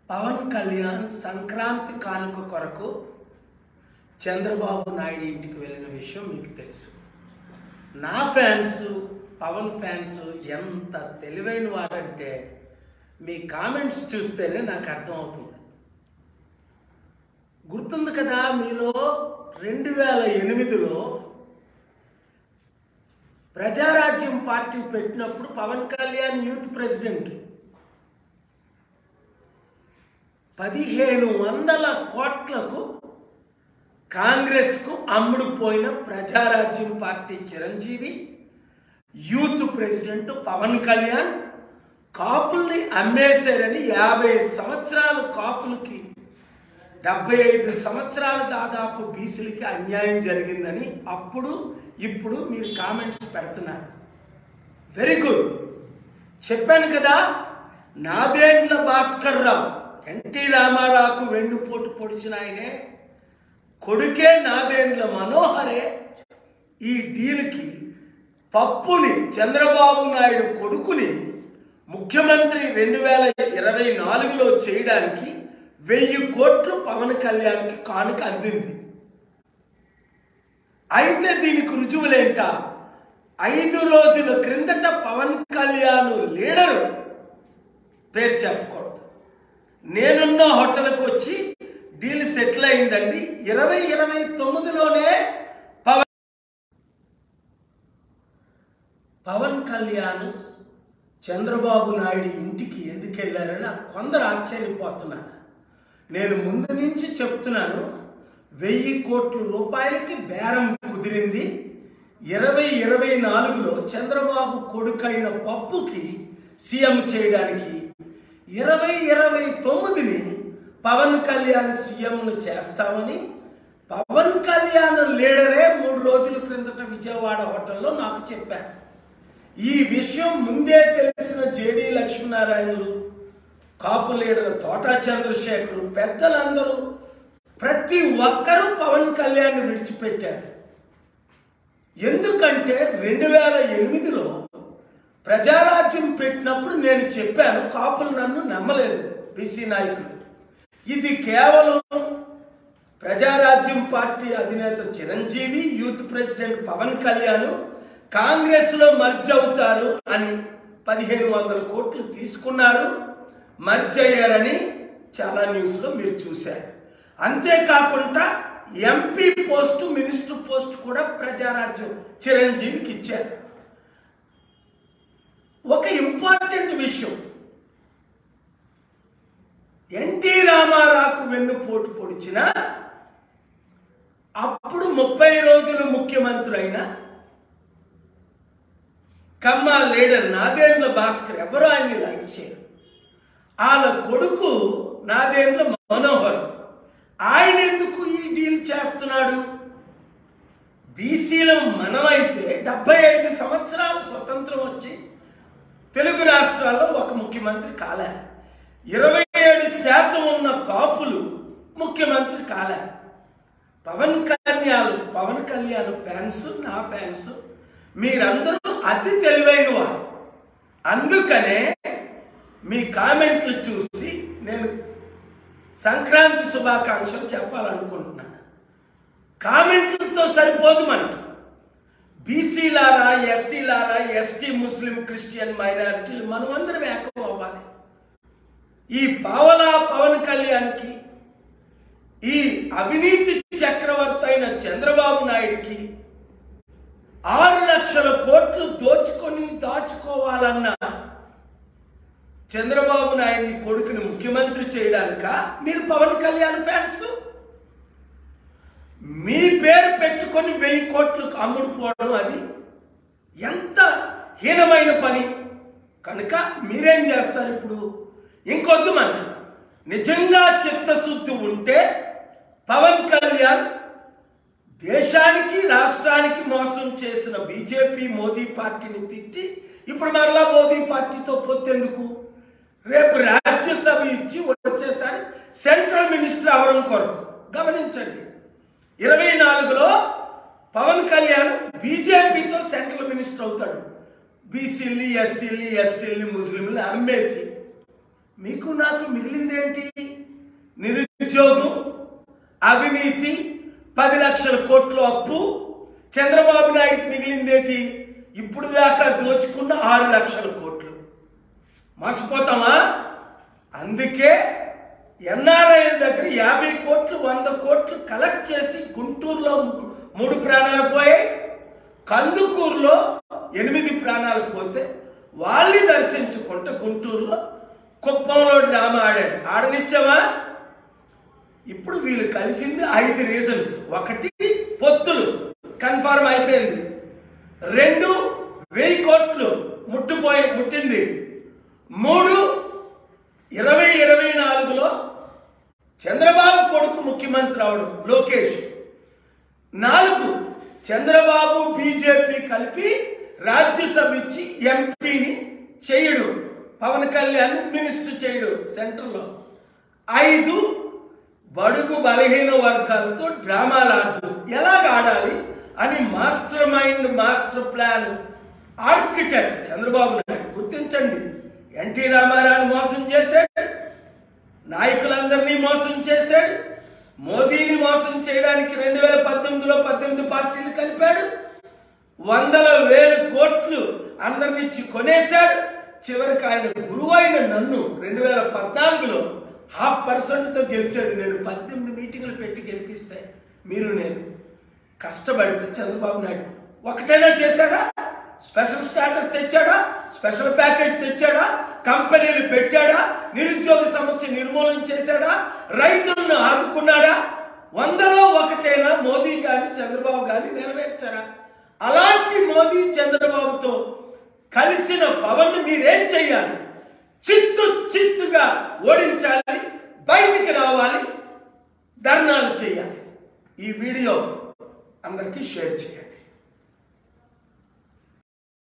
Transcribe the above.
పవన్ కళ్యాణ్ సంక్రాంతి కానుక కొరకు చంద్రబాబు నాయుడు ఇంటికి వెళ్ళిన విషయం మీకు తెలుసు నా ఫ్యాన్స్ పవన్ ఫ్యాన్స్ ఎంత తెలివైన వారంటే మీ కామెంట్స్ చూస్తేనే నాకు అర్థమవుతుంది గుర్తుంది కదా మీలో రెండు వేల ఎనిమిదిలో ప్రజారాజ్యం పార్టీ పెట్టినప్పుడు పవన్ కళ్యాణ్ యూత్ ప్రెసిడెంట్ పదిహేను వందల కోట్లకు కాంగ్రెస్కు అమ్ముడుపోయిన Praja Rajyam party Chiranjeevi youth president Pawan Kalyan కాపుల్ని అమ్మేశారని యాభై సంవత్సరాలు కాపులకి డెబ్బై ఐదు సంవత్సరాలు దాదాపు బీసీలకి అన్యాయం జరిగిందని అప్పుడు ఇప్పుడు మీరు కామెంట్స్ పెడుతున్నారు వెరీ గుడ్ చెప్పాను కదా నాదేండ్ల భాస్కర్ రావు ఎన్టీ రామారావుకు వెన్నుపోటు పొడిచిన ఆయనే కొడుకే నాదేండ్ల మనోహరే ఈ డీల్కి పప్పుని చంద్రబాబు నాయుడు కొడుకుని ముఖ్యమంత్రి రెండు వేల ఇరవై నాలుగులో చేయడానికి వెయ్యి కోట్లు పవన్ కళ్యాణ్కి కానుక అందింది అయితే దీనికి రుజువులేంట ఐదు రోజుల క్రిందట పవన్ కళ్యాణ్ లీడరు పేరు చెప్పకూడదు నేనున్న హోటల్కి వచ్చి డీల్ సెటిల్ అయిందండి ఇరవై ఇరవై తొమ్మిదిలోనే పవన్ పవన్ కళ్యాణ్ చంద్రబాబు నాయుడు ఇంటికి ఎందుకు వెళ్ళారని కొందరు ఆశ్చర్యపోతున్నారు నేను ముందు నుంచి చెప్తున్నాను వెయ్యి కోట్ల రూపాయలకి బేరం కుదిరింది ఇరవై ఇరవై నాలుగులో చంద్రబాబు కొడుకైన పప్పుకి సీఎం చేయడానికి ఇరవై ఇరవై తొమ్మిదిని పవన్ కళ్యాణ్ సీఎంను చేస్తామని పవన్ కళ్యాణ్ లీడరే మూడు రోజుల క్రిందట విజయవాడ హోటల్లో నాకు చెప్పారు ఈ విషయం ముందే తెలిసిన జేడి లక్ష్మీనారాయణలు కాపు లీడర్ తోటా చంద్రశేఖర్ పెద్దలందరూ ప్రతి ఒక్కరూ పవన్ కళ్యాణ్ విడిచిపెట్టారు ఎందుకంటే రెండు వేల ఎనిమిదిలో ప్రజారాజ్యం పెట్టినప్పుడు నేను చెప్పాను కాపులు నన్ను నమ్మలేదు బీసీ నాయకులు ఇది కేవలం ప్రజారాజ్యం పార్టీ అధినేత చిరంజీవి యూత్ ప్రెసిడెంట్ పవన్ కళ్యాణ్ కాంగ్రెస్లో మర్జ్ అవుతారు అని పదిహేను వందల కోట్లు తీసుకున్నారు మర్జ్ అయ్యారని చాలా న్యూస్లో మీరు చూశారు అంతేకాకుండా ఎంపీ పోస్టు మినిస్టర్ పోస్ట్ కూడా ప్రజారాజ్యం చిరంజీవికి ఇచ్చారు ఒక ఇంపార్టెంట్ విషయం ఎన్టీ రామారావుకు వెన్నుపోటు పొడిచిన అప్పుడు ముప్పై రోజులు ముఖ్యమంత్రి అయిన కమ్మ లీడర్ నాదేండ్ల భాస్కర్ ఎవరు ఆయన్ని లైక్ చేయరు వాళ్ళ కొడుకు నాదేండ్ల మనోహర్ ఆయన ఎందుకు ఈ డీల్ చేస్తున్నాడు బీసీలో మనమైతే డెబ్బై ఐదు సంవత్సరాలు స్వతంత్రం వచ్చి తెలుగు రాష్ట్రాల్లో ఒక ముఖ్యమంత్రి కాలే ఇరవై ఏడు శాతం ఉన్న కాపులు ముఖ్యమంత్రి కాలే పవన్ కళ్యాణ్ పవన్ కళ్యాణ్ ఫ్యాన్స్ నా ఫ్యాన్స్ మీరందరూ అతి తెలివైన వారు అందుకనే మీ కామెంట్లు చూసి నేను సంక్రాంతి శుభాకాంక్షలు చెప్పాలనుకుంటున్నాను కామెంట్లతో సరిపోదు మనకి బీసీలారా ఎస్సీలారా ఎస్టీ ముస్లిం క్రిస్టియన్ మైనారిటీలు మనం అందరం ఏకం అవ్వాలి ఈ పావలా పవన్ కళ్యాణ్కి ఈ అవినీతి చక్రవర్తి అయిన చంద్రబాబు నాయుడికి ఆరు లక్షల కోట్లు దోచుకొని దాచుకోవాలన్న చంద్రబాబు నాయుడిని కొడుకుని ముఖ్యమంత్రి చేయడానిక మీరు పవన్ కళ్యాణ్ ఫ్యాన్స్ మీ పేరు పెట్టుకొని వెయ్యి కోట్లు అమ్ముడుపోవడం అది ఎంత హీనమైన పని కనుక మీరేం చేస్తారు ఇప్పుడు ఇంకొద్దు మనకి నిజంగా చిత్తశుద్ధి ఉంటే పవన్ కళ్యాణ్ దేశానికి రాష్ట్రానికి మోసం చేసిన బీజేపీ మోదీ పార్టీని తిట్టి ఇప్పుడు మరలా మోదీ పార్టీతో పొత్తెందుకు రేపు రాజ్యసభ ఇచ్చి వచ్చేసరి సెంట్రల్ మినిస్టర్ అవడం కొరకు గమనించండి ఇరవై నాలుగులో పవన్ కళ్యాణ్ బీజేపీతో సెంట్రల్ మినిస్టర్ అవుతాడు బీసీల్ని ఎస్సీల్ని ఎస్టీల్ని ముస్లింలని అమ్మేసి మీకు నాకు మిగిలిందేంటి నిరుద్యోగం అవినీతి పది లక్షల కోట్ల అప్పు చంద్రబాబు నాయుడికి మిగిలిందేంటి ఇప్పుడు దాకా దోచుకున్న ఆరు లక్షల కోట్లు మర్చిపోతామా అందుకే ఎన్ఆర్ఐల దగ్గర యాభై కోట్లు వంద కోట్లు కలెక్ట్ చేసి గుంటూరులో ము- మూడు ప్రాణాలు పోయాయి కందుకూరులో ఎనిమిది ప్రాణాలు పోతే వాళ్ళని దర్శించుకుంటే గుంటూరులో కుప్పంలో డ్రామా ఆడాడు ఆడనిచ్చావా ఇప్పుడు వీళ్ళు కలిసింది ఐదు రీజన్స్ ఒకటి పొత్తులు కన్ఫర్మ్ అయిపోయింది రెండు వెయ్యి కోట్లు ముట్టుపోయి ముట్టింది మూడు ఇరవై ఇరవై నాలుగులో చంద్రబాబు కొడుకు ముఖ్యమంత్రి అవడం లోకేష్ నాలుగు చంద్రబాబు బీజేపీ కలిపి రాజ్యసభ ఇచ్చి ఎంపీని చేయడు పవన్ కళ్యాణ్ మినిస్టర్ చేయడు సెంటర్లో ఐదు బడుగు బలహీన వర్గాలతో డ్రామాలు ఆడడం ఎలాగ ఆడాలి అని master mind master plan architect Chandrababu Naidu గుర్తించండి ఎన్టీ రామారావు మోసం చేశాడు నాయకులందరినీ మోసం చేశాడు మోదీని మోసం చేయడానికి రెండు వేల పద్దెనిమిదిలో పద్దెనిమిది పార్టీలు కలిపాడు వందల వేల కోట్లు అందరినిచ్చి కొనేశాడు చివరికి ఆయన గురువు అయిన నన్ను రెండు వేల పద్నాలుగులో హాఫ్ పర్సెంట్తో గెలిచాడు నేను పద్దెనిమిది మీటింగులు పెట్టి గెలిపిస్తే మీరు నేను కష్టపడితే చంద్రబాబు నాయుడు ఒకటైనా చేశాడా స్పెషల్ స్టాటస్ తెచ్చాడా స్పెషల్ ప్యాకేజ్ తెచ్చాడా కంపెనీలు పెట్టాడా నిరుద్యోగ సమస్య నిర్మూలన చేశాడా రైతులను ఆదుకున్నాడా వందలో ఒకటైనా మోదీ కానీ చంద్రబాబు కానీ నెరవేర్చారా అలాంటి మోదీ చంద్రబాబుతో కలిసిన పవన్ మీరేం చెయ్యాలి చిత్తు చిత్తుగా ఓడించాలి బయటికి రావాలి ధర్నాలు చేయాలి ఈ వీడియో అందరికీ షేర్ చేయండి